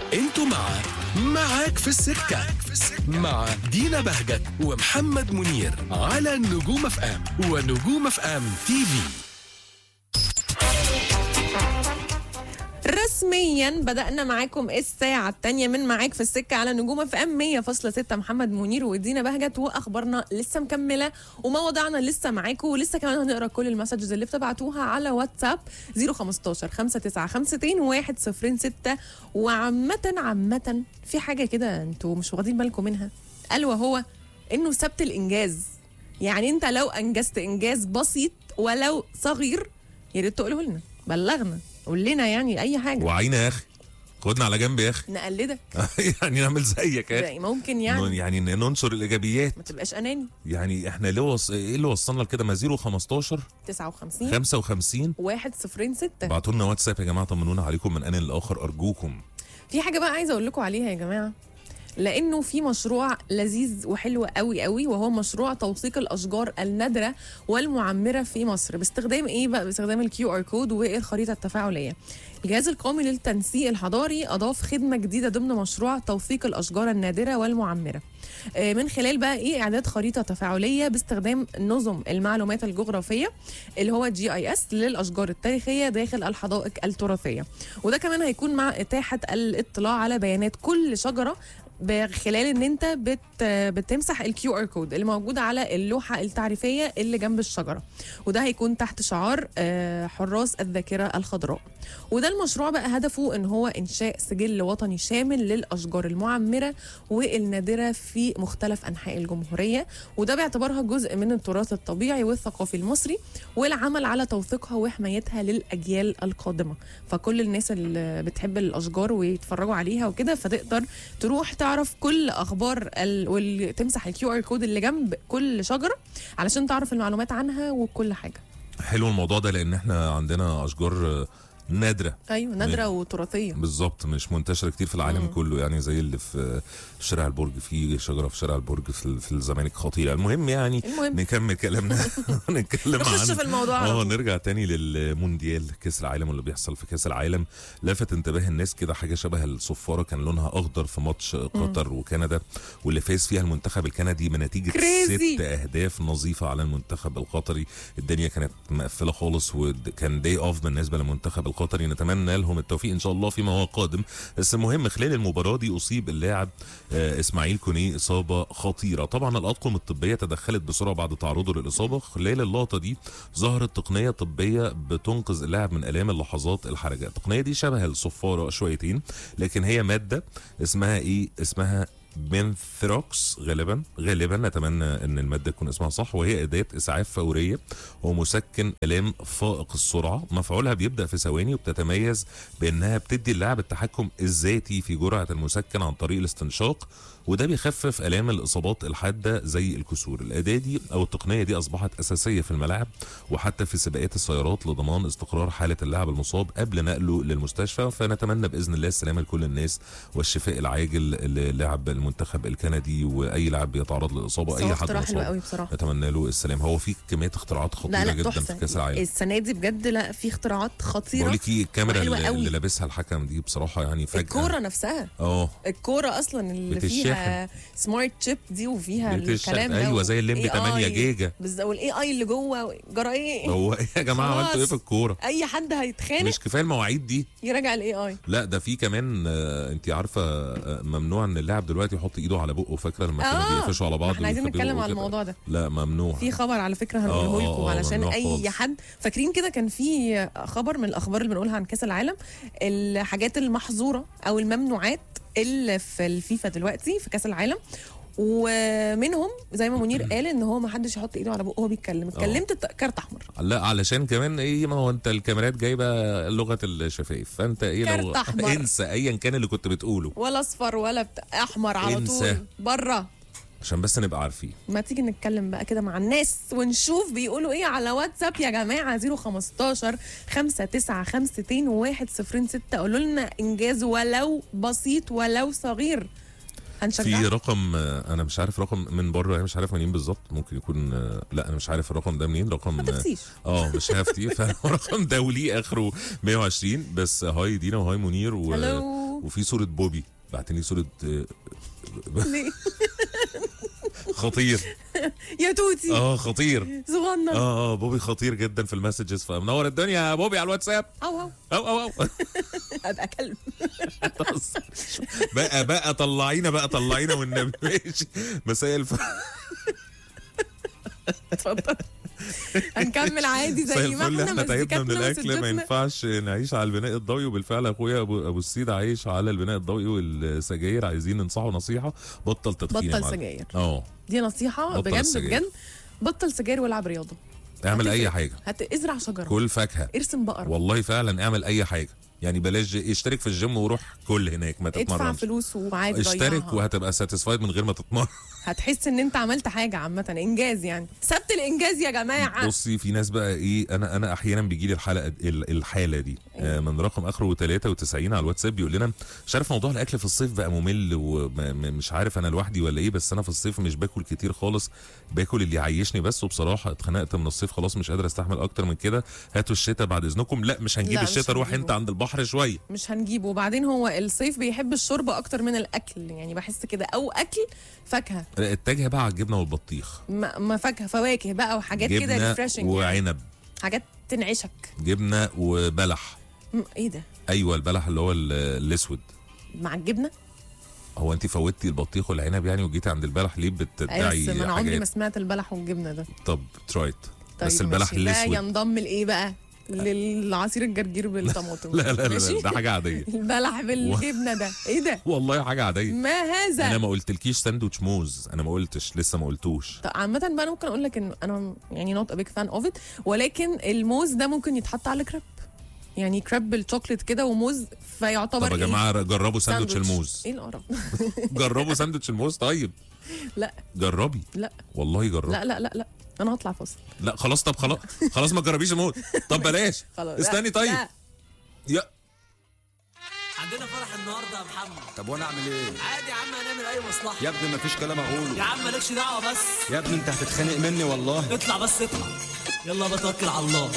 انتوا مع معاك في السكة مع دينا بهجت ومحمد منير على نجوم اف ام ونجوم اف ام تي في رسميا بدأنا معاكم الساعة التانية من معاك في السكة على نجوم اف ام 100.6 محمد منير ودينا بهجت واخبارنا لسه مكملة ومواضيعنا لسه معاكم ولسه كمان هنقرا كل المسجز اللي بتبعتوها على واتساب 015 5952 106 وعامة عامة في حاجة كده انتوا مش واخدين بالكم منها قال وهو انه سبت الانجاز يعني انت لو انجزت انجاز بسيط ولو صغير يا ريت تقوله لنا بلغنا قول لنا يعني اي حاجه وعينا يا اخي خدنا على جنب يا اخي نقلدك يعني نعمل زيك يا اخي يعني ممكن يعني يعني ننشر الايجابيات ما تبقاش اناني يعني احنا ليه وص... ايه اللي وصلنا لكده ما 0 15 59 55 1 0 6 ابعتوا لنا واتساب يا جماعه طمنونا عليكم من ان للاخر ارجوكم في حاجه بقى عايزه اقول لكم عليها يا جماعه لانه في مشروع لذيذ وحلو قوي قوي وهو مشروع توثيق الاشجار النادره والمعمره في مصر باستخدام ايه بقى باستخدام الكيو ار كود والخريطه التفاعليه الجهاز القومي للتنسيق الحضاري اضاف خدمه جديده ضمن مشروع توثيق الاشجار النادره والمعمره آه، من خلال بقى ايه اعداد خريطه تفاعليه باستخدام نظم المعلومات الجغرافيه اللي هو جي اي اس للاشجار التاريخيه داخل الحدائق التراثيه وده كمان هيكون مع اتاحه الاطلاع على بيانات كل شجره خلال ان انت بت بتمسح الكيو ار كود اللي موجود على اللوحه التعريفيه اللي جنب الشجره وده هيكون تحت شعار آه، حراس الذاكره الخضراء وده المشروع بقى هدفه ان هو انشاء سجل وطني شامل للاشجار المعمره والنادره في مختلف انحاء الجمهوريه وده باعتبارها جزء من التراث الطبيعي والثقافي المصري والعمل على توثيقها وحمايتها للاجيال القادمه فكل الناس اللي بتحب الاشجار ويتفرجوا عليها وكده فتقدر تروح تعرف كل اخبار ال... وتمسح الكيو ار كود اللي جنب كل شجره علشان تعرف المعلومات عنها وكل حاجه حلو الموضوع ده لان احنا عندنا اشجار آه، نادره ايوه نادره وتراثيه بالظبط مش منتشره كتير في العالم مم. كله يعني زي اللي في في شارع البرج في شجره في شارع البرج في, في الزمالك خطيره المهم يعني المهم نكمل كلامنا نتكلم نخش عن في الموضوع على اه طول. نرجع تاني للمونديال كاس العالم واللي بيحصل في كاس العالم لفت انتباه الناس كده حاجه شبه الصفاره كان لونها اخضر في ماتش قطر وكندا واللي فاز فيها المنتخب الكندي بنتيجه Crazy. ست اهداف نظيفه على المنتخب القطري الدنيا كانت مقفله خالص وكان داي اوف بالنسبه للمنتخب القطري نتمنى لهم التوفيق ان شاء الله فيما هو قادم بس المهم خلال المباراه دي اصيب اللاعب آه، اسماعيل كوني اصابه خطيره طبعا الاطقم الطبيه تدخلت بسرعه بعد تعرضه للاصابه خلال اللقطه دي ظهرت تقنيه طبيه بتنقذ اللاعب من الام اللحظات الحرجه التقنيه دي شبه الصفاره شويتين لكن هي ماده اسمها ايه اسمها بنثروكس غالبا غالبا نتمنى ان الماده تكون اسمها صح وهي اداه اسعاف فوريه ومسكن الام فائق السرعه مفعولها بيبدا في ثواني وبتتميز بانها بتدي اللاعب التحكم الذاتي في جرعه المسكن عن طريق الاستنشاق وده بيخفف الام الاصابات الحاده زي الكسور الاداه دي او التقنيه دي اصبحت اساسيه في الملاعب وحتى في سباقات السيارات لضمان استقرار حاله اللاعب المصاب قبل نقله للمستشفى فنتمنى باذن الله السلامه لكل الناس والشفاء العاجل للاعب المنتخب الكندي واي لاعب بيتعرض للاصابه بس اي هو حد اختراع حلو مصاب قوي بصراحه نتمنى له السلام هو في كميه اختراعات لا خطيره لا جدا تحفه في كاس العالم السنه دي بجد لا في اختراعات خطيره بقول لك ايه الكاميرا وحلوة اللي, قوي. اللي لابسها الحكم دي بصراحه يعني فجاه الكوره نفسها اه الكوره اصلا اللي بتتشحن. فيها سمارت شيب دي وفيها بتشحن. الكلام ده ايوه زي الليمبي AI 8 جيجا بالظبط والاي اي اللي جوه جرى ايه هو ايه يا جماعه خلاص. عملتوا ايه في الكوره اي حد هيتخانق مش كفايه المواعيد دي يراجع الاي اي لا ده في كمان آه، انت عارفه آه، ممنوع ان اللاعب دلوقتي يحط ايده على بقه فاكره لما كانوا آه، بيقفشوا على بعض احنا عايزين ويخبوا نتكلم على وكده. الموضوع ده لا ممنوع في خبر على فكره آه، هنقوله لكم آه، علشان ممنوع اي خالص. حد فاكرين كده كان في خبر من الاخبار اللي بنقولها عن كاس العالم الحاجات المحظوره او الممنوعات اللي في الفيفا دلوقتي في كاس العالم ومنهم زي ما منير قال ان هو ما حدش يحط ايده على بقه وهو بيتكلم اتكلمت الت- كارت احمر لا علشان كمان ايه ما هو انت الكاميرات جايبه لغه الشفايف فانت ايه لو كارت أحمر. انسى ايا كان اللي كنت بتقوله ولا اصفر ولا بتاع احمر على انسى. طول بره عشان بس نبقى عارفين ما تيجي نتكلم بقى كده مع الناس ونشوف بيقولوا ايه على واتساب يا جماعه 015 5952 106 قولوا لنا انجاز ولو بسيط ولو صغير في هنشجعكم رقم آه، انا مش عارف رقم من بره أنا مش عارف منين بالظبط ممكن يكون آه، لا انا مش عارف الرقم ده منين رقم ما آه، تفتيش اه مش هفتي فرقم دولي اخره 120 بس هاي دينا وهاي منير و... هلو وفي صوره بوبي بعتين لي صوره آه، ليه؟ خطير يا توتي اه خطير صغنن اه اه بوبي خطير جدا في المسجز فمنور الدنيا يا بوبي على الواتساب او او او او او ابقى كلب بقى بقى طلعينا بقى طلعينا والنبي ماشي مساء الف اتفضل هنكمل عادي مساء زي ما الفل احنا احنا تعبنا من مزيكاتنا الاكل ما وسجتنا. ينفعش نعيش على البناء الضوئي وبالفعل اخويا ابو ابو السيد عايش على البناء الضوئي والسجاير عايزين ننصحه نصيحه بطل تدخين يا بطل معلم. سجاير اه دي نصيحه بطل بجد السجاير. بجد بطل سجاير والعب رياضه اعمل اي هتفرق. حاجه هت ازرع شجره كل فاكهه ارسم بقره والله فعلا اعمل اي حاجه يعني بلاش اشترك في الجيم وروح كل هناك ما ادفع تتمرنش فلوس وعادي اشترك ضيعها. وهتبقى ساتيسفايد من غير ما تتمرن هتحس ان انت عملت حاجه عامه انجاز يعني سبت الانجاز يا جماعه بصي في ناس بقى ايه انا انا احيانا بيجي لي الحلقه ال- الحاله دي آه، من رقم اخره 93 على الواتساب بيقول لنا مش عارف موضوع الاكل في الصيف بقى ممل ومش عارف انا لوحدي ولا ايه بس انا في الصيف مش باكل كتير خالص باكل اللي يعيشني بس وبصراحه اتخنقت من الصيف خلاص مش قادر استحمل اكتر من كده هاتوا الشتاء بعد اذنكم لا مش هنجيب لا، مش الشتاء روح هنجيبه. انت عند البحر شويه مش هنجيبه وبعدين هو الصيف بيحب الشرب اكتر من الاكل يعني بحس كده او اكل فاكهه اتجه بقى على الجبنه والبطيخ ما ما فاكهه فواكه بقى وحاجات كده جبنه ريفرشنج يعني. وعنب حاجات تنعشك جبنه وبلح م- ايه ده ايوه البلح اللي هو ال- الاسود مع الجبنه هو انت فوتي البطيخ والعنب يعني وجيتي عند البلح ليه ايوه بتدعي بس ما انا عمري ما حاجات سمعت البلح والجبنه ده طب ترايت طيب بس البلح ماشي. ده الاسود ينضم لايه بقى للعصير الجرجير بالطماطم لا لا لا, ماشي؟ لا ده حاجه عاديه البلح بالجبنه ده ايه ده والله حاجه عاديه ما هذا انا ما قلتلكيش ساندوتش موز انا ما قلتش لسه ما قلتوش طب عامة بقى انا ممكن اقول لك ان انا يعني نوت ا بيج فان اوف ات ولكن الموز ده ممكن يتحط على كريب يعني كريب بالشوكليت كده وموز فيعتبر طب يا إيه؟ جماعه جربوا ساندوتش الموز ايه القرف جربوا ساندوتش الموز طيب لا جربي لا والله جربي لا لا لا لا انا هطلع فاصل لا خلاص طب خلاص خلاص ما تجربيش الموز طب بلاش خلاص استني لا، طيب لا. يا عندنا فرح النهارده يا محمد طب وانا اعمل ايه عادي يا عم هنعمل اي مصلحه يا ابني مفيش كلام يا اقوله عم مالكش دعوه بس يا ابني انت هتتخانق مني والله اطلع بس اطلع يلا بتوكل على الله